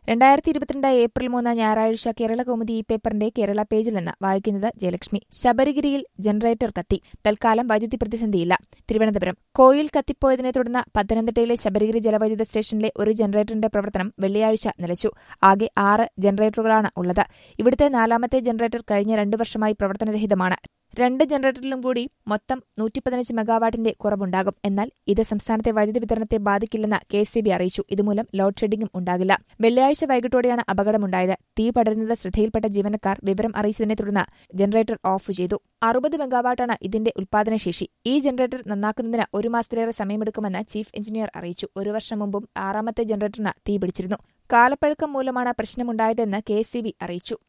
രണ്ടായിരത്തി ഇരുപത്തിരണ്ട് ഏപ്രിൽ മൂന്ന് ഞായറാഴ്ച കേരള കൗമുദി ഈ പേപ്പറിന്റെ കേരള പേജിൽ നിന്ന് വായിക്കുന്നത് ജയലക്ഷ്മി ശബരിഗിരിയിൽ ജനറേറ്റർ കത്തി തൽക്കാലം വൈദ്യുതി പ്രതിസന്ധിയില്ല തിരുവനന്തപുരം കോയിൽ കത്തിപ്പോയതിനെ തുടർന്ന് പത്തനംതിട്ടയിലെ ശബരിഗിരി ജലവൈദ്യുത സ്റ്റേഷനിലെ ഒരു ജനറേറ്ററിന്റെ പ്രവർത്തനം വെള്ളിയാഴ്ച നിലച്ചു ആകെ ആറ് ജനറേറ്ററുകളാണ് ഉള്ളത് ഇവിടുത്തെ നാലാമത്തെ ജനറേറ്റർ കഴിഞ്ഞ രണ്ടു വർഷമായി പ്രവർത്തനരഹിതമാണ് രണ്ട് ജനറേറ്ററിലും കൂടി മൊത്തം നൂറ്റി പതിനഞ്ച് മെഗാവാട്ടിന്റെ കുറവുണ്ടാകും എന്നാൽ ഇത് സംസ്ഥാനത്തെ വൈദ്യുതി വിതരണത്തെ ബാധിക്കില്ലെന്ന് കെ സി ബി അറിയിച്ചു ഇതുമൂലം ലോഡ് ഷെഡിംഗും ഉണ്ടാകില്ല വെള്ളിയാഴ്ച വൈകിട്ടോടെയാണ് അപകടമുണ്ടായത് തീ പടരുന്നത് ശ്രദ്ധയിൽപ്പെട്ട ജീവനക്കാർ വിവരം അറിയിച്ചതിനെ തുടർന്ന് ജനറേറ്റർ ഓഫ് ചെയ്തു അറുപത് മെഗാവാട്ടാണ് ഇതിന്റെ ഉൽപാദനശേഷി ഈ ജനറേറ്റർ നന്നാക്കുന്നതിന് ഒരു മാസത്തിലേറെ സമയമെടുക്കുമെന്ന് ചീഫ് എഞ്ചിനീയർ അറിയിച്ചു ഒരു വർഷം മുമ്പും ആറാമത്തെ ജനറേറ്ററിന് തീ പിടിച്ചിരുന്നു കാലപ്പഴക്കം മൂലമാണ് പ്രശ്നമുണ്ടായതെന്ന് കെ അറിയിച്ചു